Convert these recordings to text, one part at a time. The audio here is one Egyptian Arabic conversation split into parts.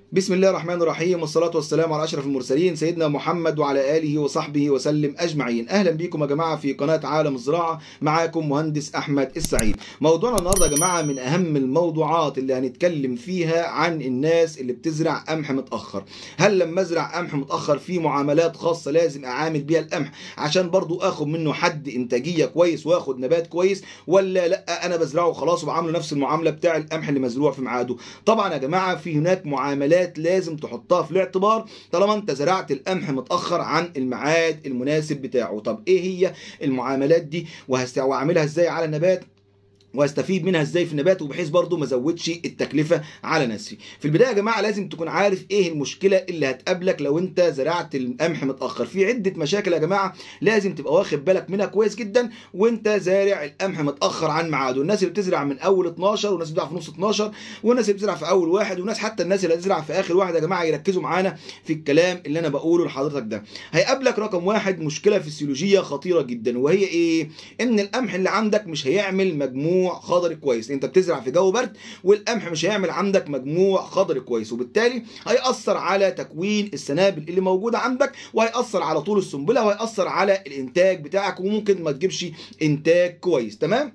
بسم الله الرحمن الرحيم والصلاة والسلام على أشرف المرسلين سيدنا محمد وعلى آله وصحبه وسلم أجمعين أهلا بكم يا جماعة في قناة عالم الزراعة معاكم مهندس أحمد السعيد موضوعنا النهاردة يا جماعة من أهم الموضوعات اللي هنتكلم فيها عن الناس اللي بتزرع قمح متأخر هل لما أزرع قمح متأخر في معاملات خاصة لازم أعامل بيها القمح عشان برضو أخد منه حد إنتاجية كويس وأخد نبات كويس ولا لا أنا بزرعه خلاص وبعامله نفس المعاملة بتاع القمح اللي مزروع في ميعاده طبعا يا جماعة في هناك معاملات لازم تحطها في الاعتبار طالما انت زرعت القمح متاخر عن الميعاد المناسب بتاعه طب ايه هي المعاملات دي وهست- وهعملها ازاي على النبات واستفيد منها ازاي في النبات وبحيث برضو ما ازودش التكلفه على نفسي في البدايه يا جماعه لازم تكون عارف ايه المشكله اللي هتقابلك لو انت زرعت القمح متاخر في عده مشاكل يا جماعه لازم تبقى واخد بالك منها كويس جدا وانت زارع القمح متاخر عن ميعاده الناس اللي بتزرع من اول 12 والناس اللي بتزرع في نص 12 والناس اللي بتزرع في اول واحد والناس حتى الناس اللي بتزرع في اخر واحد يا جماعه يركزوا معانا في الكلام اللي انا بقوله لحضرتك ده هيقابلك رقم واحد مشكله فسيولوجيه خطيره جدا وهي ايه ان القمح اللي عندك مش هيعمل مجموع خضري كويس انت بتزرع في جو برد والقمح مش هيعمل عندك مجموع خضري كويس وبالتالي هيأثر على تكوين السنابل اللي موجوده عندك وهيأثر على طول السنبله وهيأثر على الانتاج بتاعك وممكن ما تجيبش انتاج كويس تمام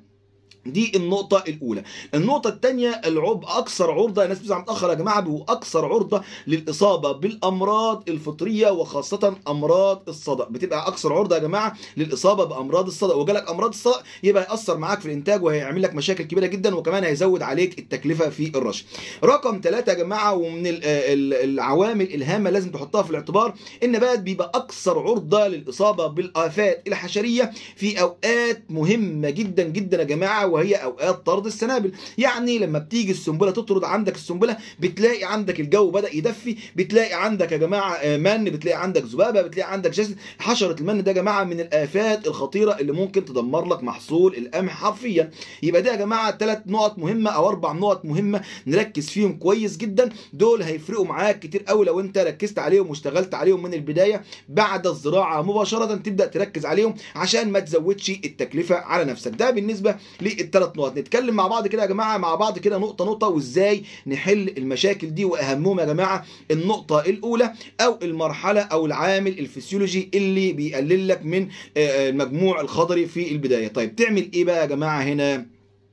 دي النقطة الأولى. النقطة الثانية العرض أكثر عرضة الناس بتزعل متأخر يا جماعة بيبقوا أكثر عرضة للإصابة بالأمراض الفطرية وخاصة أمراض الصدأ، بتبقى أكثر عرضة يا جماعة للإصابة بأمراض الصدأ، وجالك أمراض الصدأ يبقى هيأثر معاك في الإنتاج وهيعمل لك مشاكل كبيرة جدا وكمان هيزود عليك التكلفة في الرش. رقم ثلاثة يا جماعة ومن ال- ال- العوامل الهامة لازم تحطها في الاعتبار النبات بيبقى أكثر عرضة للإصابة بالآفات الحشرية في أوقات مهمة جدا جدا يا جماعة وهي اوقات طرد السنابل يعني لما بتيجي السنبله تطرد عندك السنبله بتلاقي عندك الجو بدا يدفي بتلاقي عندك يا جماعه آه، من بتلاقي عندك ذبابه بتلاقي عندك جسد حشره المن ده يا جماعه من الافات الخطيره اللي ممكن تدمر لك محصول القمح حرفيا يبقى ده يا جماعه ثلاث نقط مهمه او اربع نقط مهمه نركز فيهم كويس جدا دول هيفرقوا معاك كتير قوي لو انت ركزت عليهم واشتغلت عليهم من البدايه بعد الزراعه مباشره تبدا تركز عليهم عشان ما تزودش التكلفه على نفسك ده بالنسبه للثلاث نقط نتكلم مع بعض كده يا جماعه مع بعض كده نقطه نقطه وازاي نحل المشاكل دي واهمهم يا جماعه النقطه الاولى او المرحله او العامل الفسيولوجي اللي بيقلل لك من آه، المجموع الخضري في البدايه طيب تعمل ايه بقى يا جماعه هنا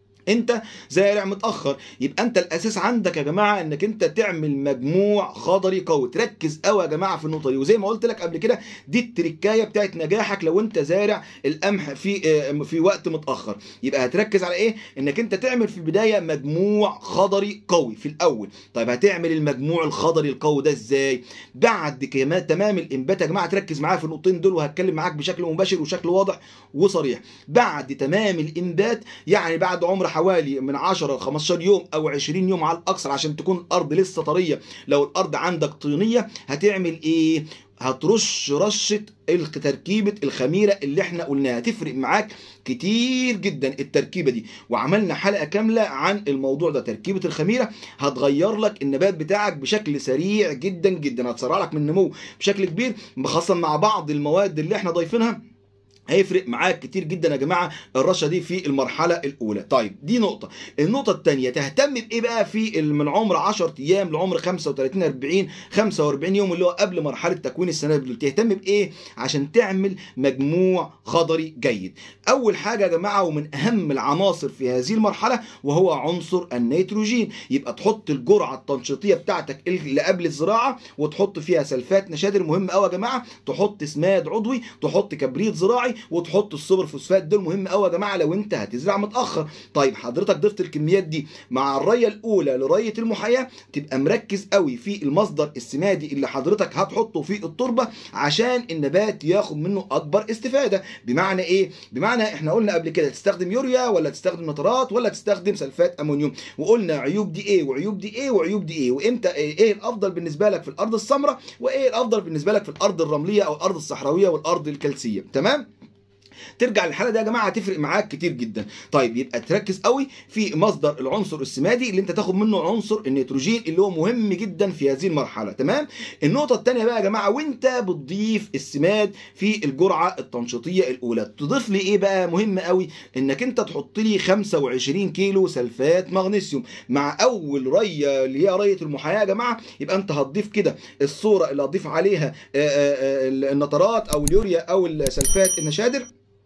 انت زارع متاخر يبقى انت الاساس عندك يا جماعه انك انت تعمل مجموع خضري قوي تركز قوي يا جماعه في النقطه دي وزي ما قلت لك قبل كده دي التركايه بتاعت نجاحك لو انت زارع القمح في اه، في وقت متاخر يبقى هتركز على ايه انك انت تعمل في البدايه مجموع خضري قوي في الاول طيب هتعمل المجموع الخضري القوي ده ازاي بعد كمان تمام الانبات يا جماعه تركز معايا في النقطتين دول وهتكلم معاك بشكل مباشر وشكل واضح وصريح بعد تمام الانبات يعني بعد عمر حوالي من 10 ل 15 يوم او 20 يوم على الاكثر عشان تكون الارض لسه طريه لو الارض عندك طينيه هتعمل ايه هترش رشه الخ- تركيبه الخميره اللي احنا قلناها تفرق معاك كتير جدا التركيبه دي وعملنا حلقه كامله عن الموضوع ده تركيبه الخميره هتغير لك النبات بتاعك بشكل سريع جدا جدا هتسرع لك من النمو بشكل كبير خاصه مع بعض المواد اللي احنا ضايفينها هيفرق معاك كتير جدا يا جماعه الرشه دي في المرحله الاولى طيب دي نقطه النقطه الثانيه تهتم بايه بقى في ال- من عمر 10 ايام لعمر 35 40 45 يوم اللي هو قبل مرحله تكوين السنابل دول تهتم بايه عشان تعمل مجموع خضري جيد اول حاجه يا جماعه ومن اهم العناصر في هذه المرحله وهو عنصر النيتروجين يبقى تحط الجرعه التنشيطيه بتاعتك اللي قبل الزراعه وتحط فيها سلفات نشادر مهم قوي يا جماعه تحط سماد عضوي تحط كبريت زراعي وتحط السوبر فوسفات دول مهم قوي يا جماعه لو انت هتزرع متاخر طيب حضرتك ضفت الكميات دي مع الريه الاولى لريه المحاياه تبقى مركز قوي في المصدر السمادي اللي حضرتك هتحطه في التربه عشان النبات ياخد منه اكبر استفاده بمعنى ايه بمعنى احنا قلنا قبل كده تستخدم يوريا ولا تستخدم نترات ولا تستخدم سلفات امونيوم وقلنا عيوب دي ايه وعيوب دي ايه وعيوب دي ايه وامتى ايه, إيه الافضل بالنسبه لك في الارض السمراء وايه الافضل بالنسبه لك في الارض الرمليه او الارض الصحراويه والارض الكلسيه تمام ترجع للحاله دي يا جماعه هتفرق معاك كتير جدا طيب يبقى تركز قوي في مصدر العنصر السمادي اللي انت تاخد منه عنصر النيتروجين اللي هو مهم جدا في هذه المرحله تمام النقطه الثانيه بقى يا جماعه وانت بتضيف السماد في الجرعه التنشيطيه الاولى تضيف لي ايه بقى مهم قوي انك انت تحط لي 25 كيلو سلفات مغنيسيوم مع اول ريه اللي هي ريه المحاياه يا جماعه يبقى انت هتضيف كده الصوره اللي هتضيف عليها آه، آه، آه، النترات او اليوريا او السلفات النشادر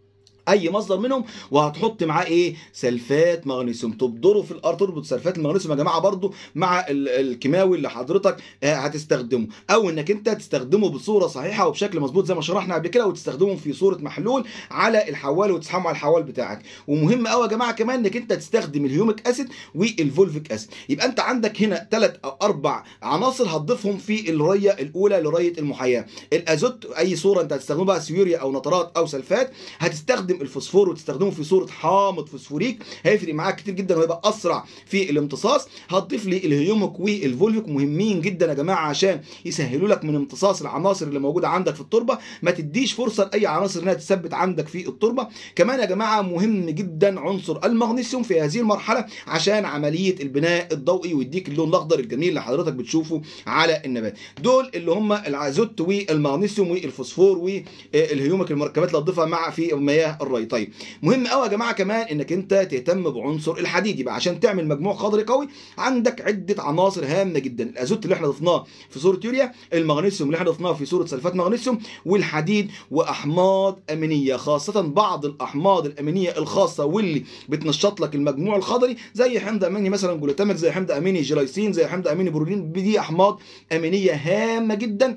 اي مصدر منهم وهتحط معاه ايه سلفات مغنيسيوم تبدره في الارض تربط سلفات المغنيسيوم يا جماعه برضو مع ال- الكيماوي اللي حضرتك آه، هتستخدمه او انك انت تستخدمه بصوره صحيحه وبشكل مظبوط زي ما شرحنا قبل كده وتستخدمه في صوره محلول على الحوال وتسحبه على الحوال بتاعك ومهم قوي يا جماعه كمان انك انت تستخدم الهيوميك اسيد والفولفيك اسيد يبقى انت عندك هنا ثلاث او اربع عناصر هتضيفهم في الريه الاولى لريه المحاياه الازوت اي صوره انت هتستخدمه بقى سيوريا او نترات او سلفات هتستخدم الفوسفور وتستخدمه في صوره حامض فوسفوريك هيفرق معاك كتير جدا وهيبقى اسرع في الامتصاص هتضيف لي الهيوميك والفولفيك مهمين جدا يا جماعه عشان يسهلوا لك من امتصاص العناصر اللي موجوده عندك في التربه ما تديش فرصه لاي عناصر انها تثبت عندك في التربه كمان يا جماعه مهم جدا عنصر المغنيسيوم في هذه المرحله عشان عمليه البناء الضوئي ويديك اللون الاخضر الجميل اللي حضرتك بتشوفه على النبات دول اللي هم الازوت والمغنيسيوم والفوسفور والهيوميك المركبات اللي هتضيفها مع في مياه الري طيب مهم قوي يا جماعه كمان انك انت تهتم بعنصر الحديد يبقى عشان تعمل مجموع خضري قوي عندك عده عناصر هامه جدا الازوت اللي احنا ضفناه في صوره يوريا المغنيسيوم اللي احنا ضفناه في صوره سلفات مغنيسيوم والحديد واحماض امينيه خاصه بعض الاحماض الامينيه الخاصه واللي بتنشط لك المجموع الخضري زي حمض اميني مثلا جلوتاميك زي حمض اميني جلايسين زي حمض اميني برولين دي احماض امينيه هامه جدا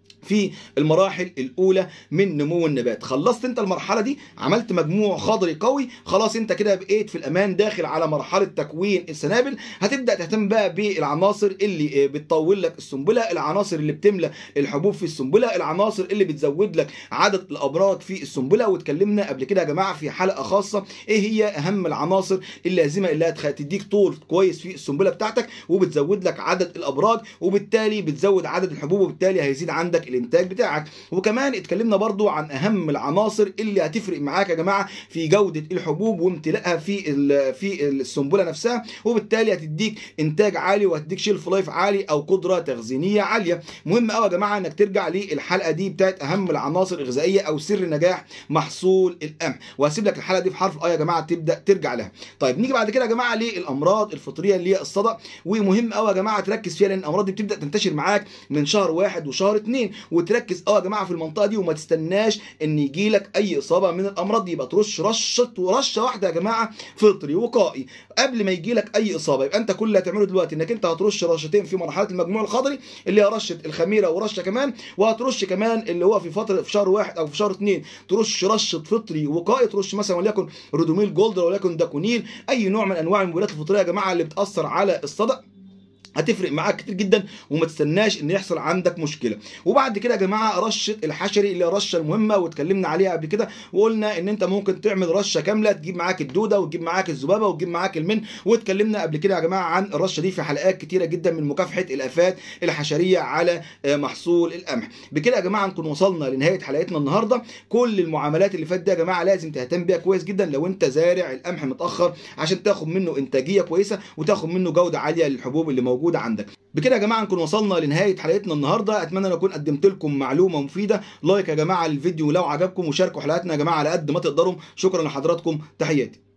في المراحل الاولى من نمو النبات خلصت انت المرحله دي عملت مجموع خضري قوي خلاص انت كده بقيت في الامان داخل على مرحله تكوين السنابل هتبدا تهتم بقى بالعناصر اللي بتطول لك السنبله العناصر اللي بتملى الحبوب في السنبله العناصر اللي بتزود لك عدد الابراج في السنبله واتكلمنا قبل كده يا جماعه في حلقه خاصه ايه هي اهم العناصر اللازمه اللي هتديك طول كويس في السنبله بتاعتك وبتزود لك عدد الابراج وبالتالي بتزود عدد الحبوب وبالتالي هيزيد عندك الانتاج بتاعك وكمان اتكلمنا برضو عن اهم العناصر اللي هتفرق معاك يا جماعه في جوده الحبوب وامتلاءها في ال- في السنبله نفسها وبالتالي هتديك انتاج عالي وهتديك شيلف لايف عالي او قدره تخزينيه عاليه مهم قوي يا جماعه انك ترجع للحلقه دي بتاعت اهم العناصر الغذائيه او سر نجاح محصول القمح وهسيب لك الحلقه دي في حرف اه يا جماعه تبدا ترجع لها طيب نيجي بعد كده يا جماعه للامراض الفطريه اللي هي الصدأ ومهم قوي يا جماعه تركز فيها لان الامراض دي بتبدا تنتشر معاك من شهر واحد وشهر اتنين وتركز اه يا جماعه في المنطقه دي وما تستناش ان يجي لك اي اصابه من الامراض دي يبقى ترش رشه ورشه واحده يا جماعه فطري وقائي قبل ما يجي لك اي اصابه يبقى انت كل اللي هتعمله دلوقتي انك انت هترش رشتين في مرحله المجموع الخضري اللي هي رشه الخميره ورشه كمان وهترش كمان اللي هو في فتره في شهر واحد او في شهر اثنين ترش رشه فطري وقائي ترش مثلا وليكن رودوميل جولد وليكن داكونيل اي نوع من انواع المبيدات الفطريه يا جماعه اللي بتاثر على الصدأ هتفرق معاك كتير جدا وما تستناش ان يحصل عندك مشكله وبعد كده يا جماعه رشه الحشري اللي هي الرشه المهمه واتكلمنا عليها قبل كده وقلنا ان انت ممكن تعمل رشه كامله تجيب معاك الدوده وتجيب معاك الذبابه وتجيب معاك المن واتكلمنا قبل كده يا جماعه عن الرشه دي في حلقات كتيره جدا من مكافحه الافات الحشريه على آه، محصول القمح بكده يا جماعه نكون وصلنا لنهايه حلقتنا النهارده كل المعاملات اللي فاتت دي يا جماعه لازم تهتم بيها كويس جدا لو انت زارع القمح متاخر عشان تاخد منه انتاجيه كويسه وتاخد منه جوده عاليه للحبوب اللي موجوده عندك بكده يا جماعه نكون وصلنا لنهايه حلقتنا النهارده اتمنى ان اكون قدمت لكم معلومه مفيده لايك يا جماعه للفيديو لو عجبكم وشاركوا حلقاتنا يا جماعه على قد ما تقدروا شكرا لحضراتكم تحياتي